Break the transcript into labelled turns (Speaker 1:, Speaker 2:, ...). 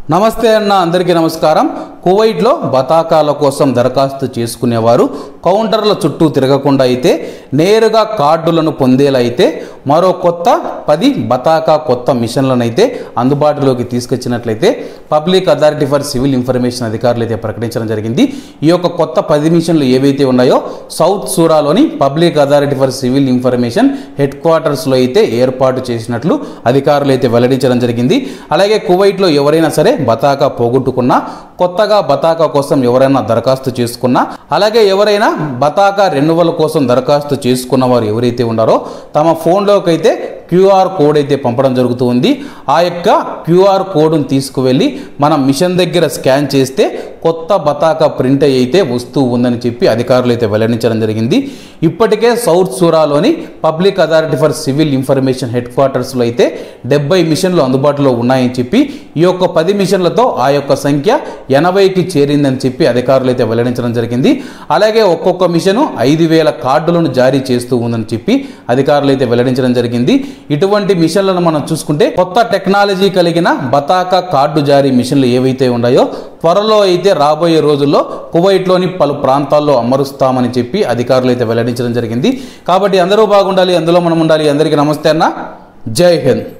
Speaker 1: నమస్తే అన్న అందరికీ నమస్కారం కువైట్లో బతాకాల కోసం దరఖాస్తు చేసుకునేవారు కౌంటర్ల చుట్టూ తిరగకుండా అయితే నేరుగా కార్డులను పొందేలా అయితే మరో కొత్త పది బతాకా కొత్త మిషన్లను అయితే అందుబాటులోకి తీసుకొచ్చినట్లయితే public authority for civil information అధికారులు అయితే ప్రకటించడం జరిగింది ఈ యొక్క కొత్త పది మిషన్లు ఏవైతే ఉన్నాయో సౌత్ సూరాలోని public authority for civil information head క్వార్టర్స్లో అయితే ఏర్పాటు చేసినట్లు అధికారులు అయితే వెల్లడించడం జరిగింది అలాగే కువైట్లో ఎవరైనా సరే బతాకా పోగొట్టుకున్నా కొత్తగా బతాకా కోసం ఎవరైనా దరఖాస్తు చేసుకున్నా అలాగే ఎవరైనా బతాకా రెన్యువల్ కోసం దరఖాస్తు చేసుకున్న వారు ఎవరైతే ఉన్నారో తమ ఫోన్లోకి అయితే క్యూఆర్ కోడ్ అయితే పంపడం జరుగుతూ ఉంది ఆ యొక్క క్యూఆర్ కోడ్ను తీసుకువెళ్ళి మనం మిషన్ దగ్గర స్కాన్ చేస్తే కొత్త బతాకా ప్రింట్ అయితే వస్తూ ఉందని చెప్పి అధికారులు అయితే వెల్లడించడం జరిగింది ఇప్పటికే సౌత్ సూరాలోని public authority for civil information head క్వార్టర్స్లో అయితే డెబ్బై మిషన్లు అందుబాటులో ఉన్నాయని చెప్పి ఈ యొక్క పది మిషన్లతో ఆ యొక్క సంఖ్య ఎనభైకి చేరిందని చెప్పి అధికారులు అయితే వెల్లడించడం జరిగింది అలాగే ఒక్కొక్క మిషను ఐదు వేల కార్డులను జారీ చేస్తూ ఉందని చెప్పి అధికారులు అయితే వెల్లడించడం జరిగింది ఇటువంటి మిషన్లను మనం చూసుకుంటే కొత్త టెక్నాలజీ కలిగిన బతాకా కార్డు జారీ మిషన్లు ఏవైతే ఉన్నాయో త్వరలో అయితే రాబోయే రోజుల్లో కువైట్లోని పలు ప్రాంతాల్లో అమరుస్తామని చెప్పి అధికారులు అయితే వెల్లడించడం జరిగింది కాబట్టి అందరూ బాగుండాలి అందులో మనం ఉండాలి అందరికీ నమస్తే అన్న జై హింద్